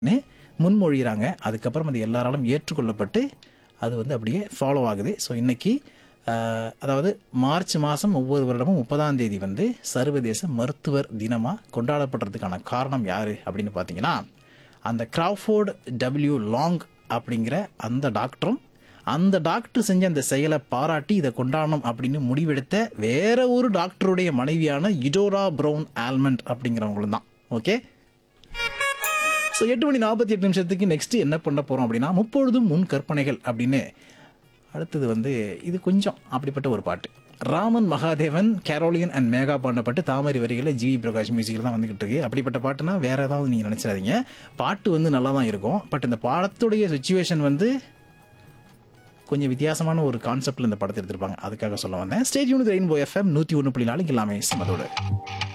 ன்னு முன்மொழிகிறாங்க அதுக்கப்புறம் அது எல்லாராலும் ஏற்றுக்கொள்ளப்பட்டு அது வந்து அப்படியே ஃபாலோ ஆகுது ஸோ இன்னைக்கு ஆஹ், அதாவது மார்ச் மாதம் ஒவ்வொரு வருடமும் முப்பதாம் தேதி வந்து சர்வதேச மருத்துவர் தினமாக கொண்டாடப்படுறதுக்கான காரணம் யார் அப்படின்னு பார்த்தீங்கன்னா அந்த கிராஃபோர்டு டபிள்யூ லாங் அப்படிங்கிற அந்த டாக்டரும் அந்த டாக்டர் செஞ்ச அந்த செயலை பாராட்டி இதை கொண்டாடணும் அப்படின்னு முடிவெடுத்த வேற ஒரு டாக்டருடைய மனைவியான இடோரா ப்ரௌன் ஆல்மண்ட் அப்படிங்கிறவங்களும் தான் ஓகே ஸோ எட்டு மணி நாற்பத்தி எட்டு நிமிஷத்துக்கு நெக்ஸ்ட் என்ன பண்ண போகிறோம் அப்படின்னா முப்பொழுதும் முன் கற்பனைகள் அப்படின்னு அடுத்தது வந்து இது கொஞ்சம் அப்படிப்பட்ட ஒரு பாட்டு ராமன் மகாதேவன் கேரோலியன் அண்ட் மேகா பாண்டப்பட்டு தாமரை வரிகளில் ஜிவி பிரகாஷ் மியூசிக்கில் தான் வந்துகிட்டு இருக்கு அப்படிப்பட்ட பாட்டுனா வேற ஏதாவது நீங்கள் நினச்சிடாதீங்க பாட்டு வந்து நல்லா தான் இருக்கும் பட் இந்த பாடத்துடைய சுச்சுவேஷன் வந்து கொஞ்சம் வித்தியாசமான ஒரு கான்செப்டில் இந்த படத்தை எடுத்திருப்பாங்க அதுக்காக சொல்ல வந்தேன் ஸ்டேட் யூனிட் ரெயின்போ எஃப்எம் நூற்றி ஒன்று புள்ளி நாலு எல்லாமே சமதோடு